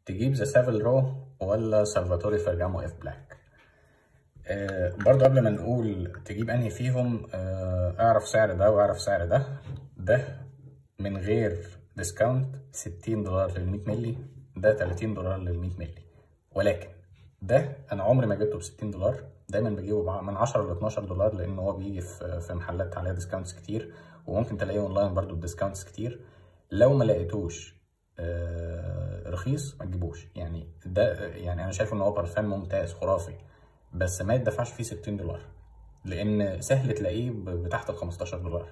تجيب ذا سافل رو ولا سالفاتوري فيرجامو اف بلاك آه برضو قبل ما نقول تجيب انهي فيهم آه اعرف سعر ده واعرف سعر ده ده من غير ديسكاونت 60 دولار لل 100 مللي ده 30 دولار لل 100 مللي ولكن ده انا عمري ما جبته ب 60 دولار دايما بجيبه من 10 ل 12 دولار لان هو بيجي في في محلات عليها ديسكاونتس كتير وممكن تلاقيه اونلاين برضو بديسكاونتس كتير لو ما لقيتوش آه رخيص ما تجيبوش يعني ده يعني انا شايف ان هو برفان ممتاز خرافي بس ما يدفعش فيه 60 دولار لان سهل تلاقيه بتحت ال 15 دولار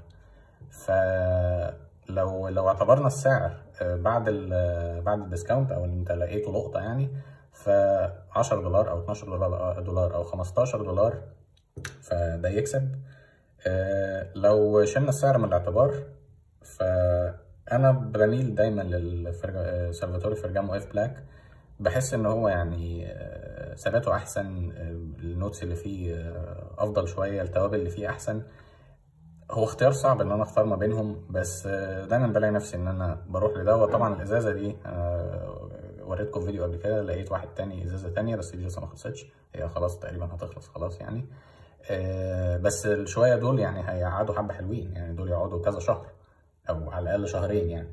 فلو لو اعتبرنا السعر بعد ال بعد الديسكاونت او انت لقيته لقطه يعني ف 10 دولار او 12 دولار دولار او 15 دولار فده يكسب لو شلنا السعر من الاعتبار فانا بميل دايما للسالفاتوري فيرجامو اف بلاك بحس ان هو يعني ثباته احسن النوتس اللي فيه افضل شويه التوابل اللي فيه احسن هو اختيار صعب ان انا اختار ما بينهم بس دايما بلاقي نفسي ان انا بروح لده وطبعا الازازه دي وريتكم فيديو قبل كده لقيت واحد تاني ازازه تانية بس دي لسه ما خلصتش هي خلاص تقريبا هتخلص خلاص يعني بس الشويه دول يعني هيقعدوا حبه حلوين يعني دول يقعدوا كذا شهر او على الاقل شهرين يعني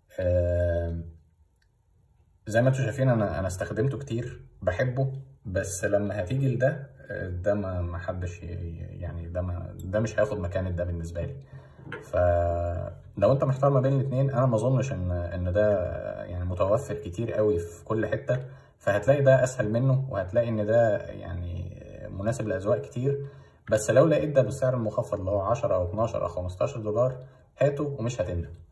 زي ما انتم شايفين انا انا استخدمته كتير بحبه بس لما هتيجي لده ده ما حدش يعني ده ما ده مش هياخد مكان ده بالنسبه لي فلو انت محتار ما بين الاثنين انا ما اظنش ان ان ده يعني متوفر كتير قوي في كل حته فهتلاقي ده اسهل منه وهتلاقي ان ده يعني مناسب لاذواق كتير بس لو لقيت ده بالسعر المخفض اللي هو 10 او 12 او 15 دولار هاته ومش هتندم